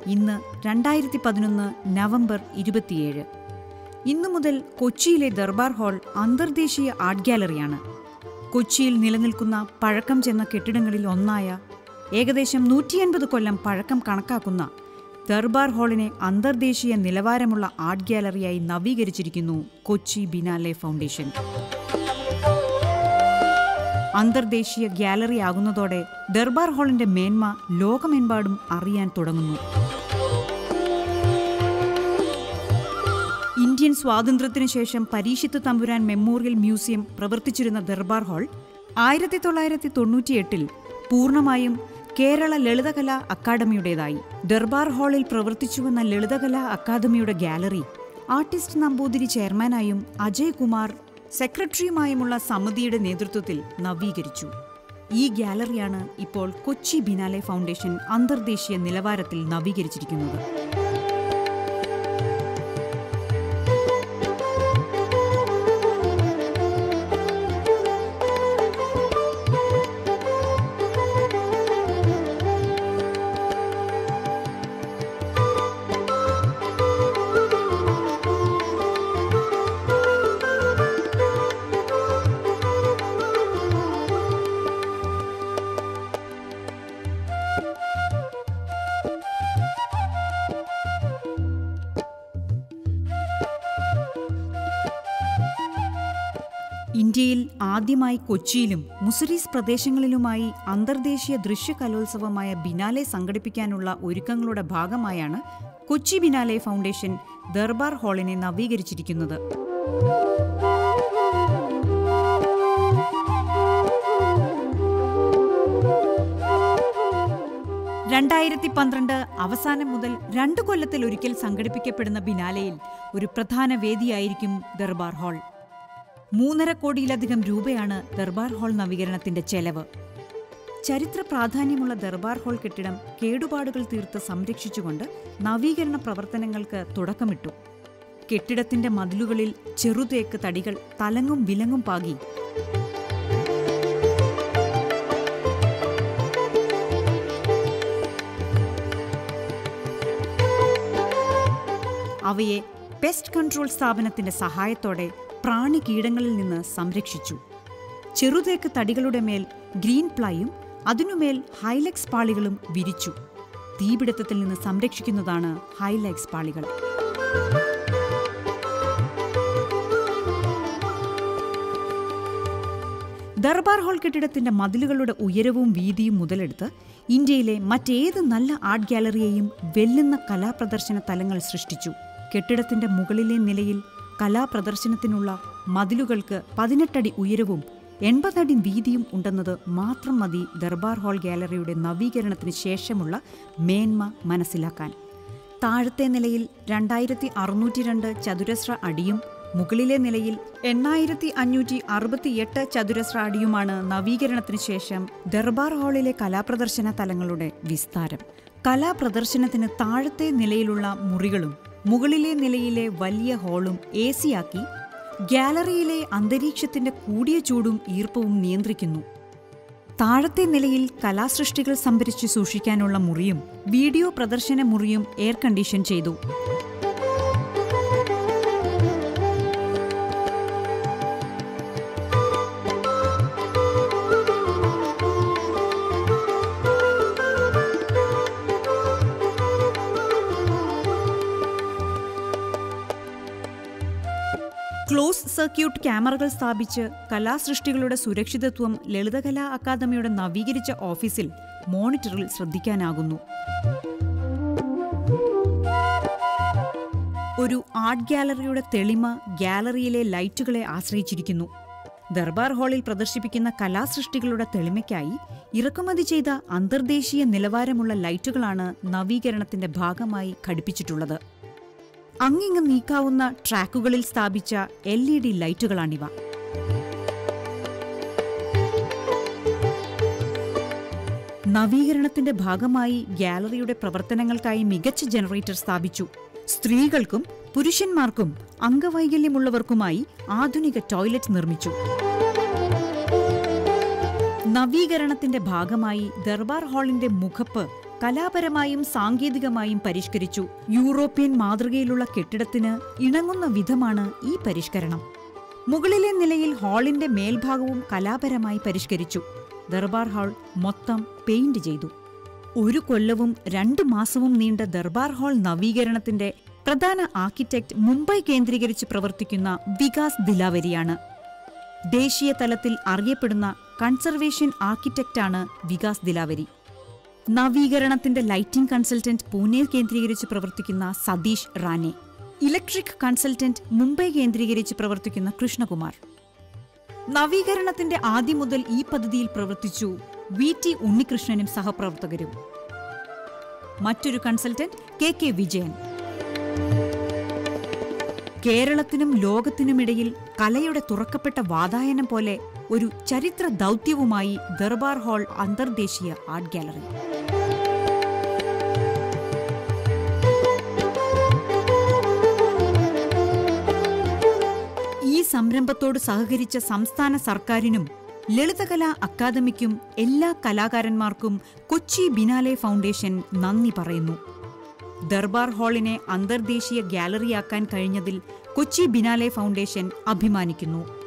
ഇന്ന് രണ്ടായിരത്തി പതിനൊന്ന് നവംബർ ഇരുപത്തിയേഴ് ഇന്നു മുതൽ കൊച്ചിയിലെ ദർബാർ ഹാൾ അന്തർദേശീയ ആർട്ട് ഗാലറിയാണ് കൊച്ചിയിൽ നിലനിൽക്കുന്ന പഴക്കം ചെന്ന കെട്ടിടങ്ങളിൽ ഒന്നായ ഏകദേശം നൂറ്റിയൻപത് കൊല്ലം പഴക്കം കണക്കാക്കുന്ന ദർബാർ ഹാളിനെ അന്തർദേശീയ നിലവാരമുള്ള ആർട്ട് ഗാലറിയായി നവീകരിച്ചിരിക്കുന്നു കൊച്ചി ബിനാലെ ഫൗണ്ടേഷൻ അന്തർദേശീയ ഗ്യാലറി ആകുന്നതോടെ ദർബാർ ഹാളിന്റെ മേന്മ ലോകമെമ്പാടും അറിയാൻ തുടങ്ങുന്നു ഇന്ത്യൻ സ്വാതന്ത്ര്യത്തിനു ശേഷം പരീക്ഷിത്ത് തമ്പുരാൻ മെമ്മോറിയൽ മ്യൂസിയം പ്രവർത്തിച്ചിരുന്ന ദർബാർ ഹാൾ ആയിരത്തി തൊള്ളായിരത്തി തൊണ്ണൂറ്റിയെട്ടിൽ പൂർണ്ണമായും കേരള ലളിതകലാ അക്കാദമിയുടേതായി ദർബാർ ഹാളിൽ പ്രവർത്തിച്ചുവന്ന ലളിതകലാ അക്കാദമിയുടെ ഗാലറി ആർട്ടിസ്റ്റ് നമ്പൂതിരി ചെയർമാനായും അജയ് കുമാർ സെക്രട്ടറിയുമായുമുള്ള സമിതിയുടെ നേതൃത്വത്തിൽ നവീകരിച്ചു ഈ ഗാലറിയാണ് ഇപ്പോൾ കൊച്ചി ബിനാലെ ഫൗണ്ടേഷൻ അന്തർദേശീയ നിലവാരത്തിൽ നവീകരിച്ചിരിക്കുന്നത് ഇന്ത്യയിൽ ആദ്യമായി കൊച്ചിയിലും മുസരീസ് പ്രദേശങ്ങളിലുമായി അന്തർദേശീയ ദൃശ്യ കലോത്സവമായ ബിനാലെ സംഘടിപ്പിക്കാനുള്ള ഒരുക്കങ്ങളുടെ ഭാഗമായാണ് കൊച്ചി ബിനാലെ ഫൗണ്ടേഷൻ ദർബാർ ഹാളിനെ നവീകരിച്ചിരിക്കുന്നത് രണ്ടായിരത്തി പന്ത്രണ്ട് അവസാനം മുതൽ രണ്ടു കൊല്ലത്തിൽ ഒരിക്കൽ സംഘടിപ്പിക്കപ്പെടുന്ന ബിനാലയിൽ ഒരു പ്രധാന വേദിയായിരിക്കും ദർബാർ ഹാൾ മൂന്നര കോടിയിലധികം രൂപയാണ് ദർബാർ ഹാൾ നവീകരണത്തിന്റെ ചെലവ് ചരിത്ര പ്രാധാന്യമുള്ള ദർബാർ ഹാൾ കെട്ടിടം കേടുപാടുകൾ തീർത്ത് സംരക്ഷിച്ചുകൊണ്ട് നവീകരണ പ്രവർത്തനങ്ങൾക്ക് തുടക്കമിട്ടു കെട്ടിടത്തിന്റെ മതിലുകളിൽ ചെറുതേക്ക് തടികൾ തലങ്ങും വിലങ്ങും പാകി അവയെ പെസ്റ്റ് കൺട്രോൾ സ്ഥാപനത്തിന്റെ സഹായത്തോടെ പ്രാണി കീടങ്ങളിൽ നിന്ന് സംരക്ഷിച്ചു ചെറുതേക്ക് തടികളുടെ മേൽ ഗ്രീൻ പ്ലൈയും അതിനുമേൽ ഹൈലെക്സ് പാളികളും വിരിച്ചു തീപിടുത്തത്തിൽ നിന്ന് സംരക്ഷിക്കുന്നതാണ് ഹൈലെക്സ് പാളികൾ ദർബാർ ഹാൾ കെട്ടിടത്തിന്റെ മതിലുകളുടെ ഉയരവും വീതിയും മുതലെടുത്ത് ഇന്ത്യയിലെ മറ്റേത് നല്ല ആർട്ട് ഗാലറിയെയും വെല്ലുന്ന കലാപ്രദർശന തലങ്ങൾ സൃഷ്ടിച്ചു കെട്ടിടത്തിന്റെ മുകളിലെ നിലയിൽ കലാപ്രദർശനത്തിനുള്ള മതിലുകൾക്ക് പതിനെട്ടടി ഉയരവും എൺപതടി വീതിയും ഉണ്ടെന്നത് മാത്രം മതി ദർബാർ ഹാൾ ഗാലറിയുടെ നവീകരണത്തിന് ശേഷമുള്ള മേന്മ മനസ്സിലാക്കാൻ താഴത്തെ നിലയിൽ രണ്ടായിരത്തി അറുന്നൂറ്റി രണ്ട് ചതുരശ്ര അടിയും മുകളിലെ നിലയിൽ എണ്ണായിരത്തി അഞ്ഞൂറ്റി അറുപത്തിയെട്ട് ചതുരശ്ര അടിയുമാണ് നവീകരണത്തിന് ശേഷം ദർബാർ ഹാളിലെ കലാപ്രദർശന തലങ്ങളുടെ വിസ്താരം കലാപ്രദർശനത്തിന് താഴത്തെ നിലയിലുള്ള മുറികളും മുകളിലെ നിലയിലെ വലിയ ഹാളും എ സിയാക്കി ഗാലറിയിലെ അന്തരീക്ഷത്തിന്റെ കൂടിയ ചൂടും ഈർപ്പവും നിയന്ത്രിക്കുന്നു താഴത്തെ നിലയിൽ കലാസൃഷ്ടികൾ സംഭരിച്ചു സൂക്ഷിക്കാനുള്ള മുറിയും വീഡിയോ പ്രദർശന മുറിയും എയർ കണ്ടീഷൻ ചെയ്തു ക്ലോസ് സർക്യൂട്ട് ക്യാമറകൾ സ്ഥാപിച്ച് കലാസൃഷ്ടികളുടെ സുരക്ഷിതത്വം ലളിതകലാ അക്കാദമിയുടെ നവീകരിച്ച ഓഫീസിൽ മോണിറ്ററിൽ ശ്രദ്ധിക്കാനാകുന്നു ഒരു ആർട്ട് ഗാലറിയുടെ തെളിമ ഗാലറിയിലെ ലൈറ്റുകളെ ആശ്രയിച്ചിരിക്കുന്നു ദർബാർ ഹാളിൽ പ്രദർശിപ്പിക്കുന്ന കലാസൃഷ്ടികളുടെ തെളിമയ്ക്കായി ഇറക്കുമതി ചെയ്ത അന്തർദേശീയ നിലവാരമുള്ള ലൈറ്റുകളാണ് നവീകരണത്തിന്റെ ഭാഗമായി ഘടിപ്പിച്ചിട്ടുള്ളത് അങ്ങിങ്ങ് നീക്കാവുന്ന ട്രാക്കുകളിൽ സ്ഥാപിച്ച എൽ ഇ ഡി ലൈറ്റുകളാണിവ നവീകരണത്തിന്റെ ഭാഗമായി ഗാലറിയുടെ പ്രവർത്തനങ്ങൾക്കായി മികച്ച ജനറേറ്റർ സ്ഥാപിച്ചു സ്ത്രീകൾക്കും പുരുഷന്മാർക്കും അംഗവൈകല്യമുള്ളവർക്കുമായി ആധുനിക ടോയ്ലറ്റ് നിർമ്മിച്ചു നവീകരണത്തിന്റെ ഭാഗമായി ദർബാർ ഹാളിന്റെ മുഖപ്പ് കലാപരമായും സാങ്കേതികമായും പരിഷ്കരിച്ചു യൂറോപ്യൻ മാതൃകയിലുള്ള കെട്ടിടത്തിന് ഇണങ്ങുന്ന വിധമാണ് ഈ പരിഷ്കരണം മുകളിലെ നിലയിൽ ഹാളിന്റെ മേൽഭാഗവും കലാപരമായി പരിഷ്കരിച്ചു ദർബാർ ഹാൾ മൊത്തം പെയിന്റ് ചെയ്തു ഒരു കൊല്ലവും രണ്ടു മാസവും നീണ്ട ദർബാർ ഹാൾ നവീകരണത്തിന്റെ പ്രധാന ആർക്കിടെക്ട് മുംബൈ കേന്ദ്രീകരിച്ച് പ്രവർത്തിക്കുന്ന വികാസ് ദിലാവരിയാണ് ദേശീയ തലത്തിൽ അറിയപ്പെടുന്ന കൺസർവേഷൻ ആർക്കിടെക്റ്റാണ് വികാസ് ദിലാവരി നവീകരണത്തിന്റെ ലൈറ്റിംഗ് കൺസൾട്ടന്റ് പൂനെ കേന്ദ്രീകരിച്ച് പ്രവർത്തിക്കുന്ന സതീഷ് റാനെ ഇലക്ട്രിക് കൺസൾട്ടന്റ് മുംബൈ കേന്ദ്രീകരിച്ച് പ്രവർത്തിക്കുന്ന കൃഷ്ണകുമാർ നവീകരണത്തിന്റെ ആദ്യം മുതൽ ഈ പദ്ധതിയിൽ പ്രവർത്തിച്ചു വി ടി ഉണ്ണികൃഷ്ണനും സഹപ്രവർത്തകരും മറ്റൊരു കൺസൾട്ടന്റ് കെ കെ വിജയൻ കേരളത്തിനും ലോകത്തിനുമിടയിൽ കലയുടെ തുറക്കപ്പെട്ട വാതായനം പോലെ ഒരു ചരിത്ര ദൗത്യവുമായി ദർബാർ ഹാൾ അന്തർദേശീയ ആർട്ട് ഗാലറി ഈ സംരംഭത്തോട് സഹകരിച്ച സംസ്ഥാന സർക്കാരിനും ലളിതകലാ അക്കാദമിക്കും എല്ലാ കലാകാരന്മാർക്കും കൊച്ചി ബിനാലെ ഫൗണ്ടേഷൻ നന്ദി പറയുന്നു ദർബാർ ഹാളിനെ അന്തർദേശീയ ഗാലറിയാക്കാൻ കഴിഞ്ഞതിൽ കൊച്ചി ബിനാലെ ഫൗണ്ടേഷൻ അഭിമാനിക്കുന്നു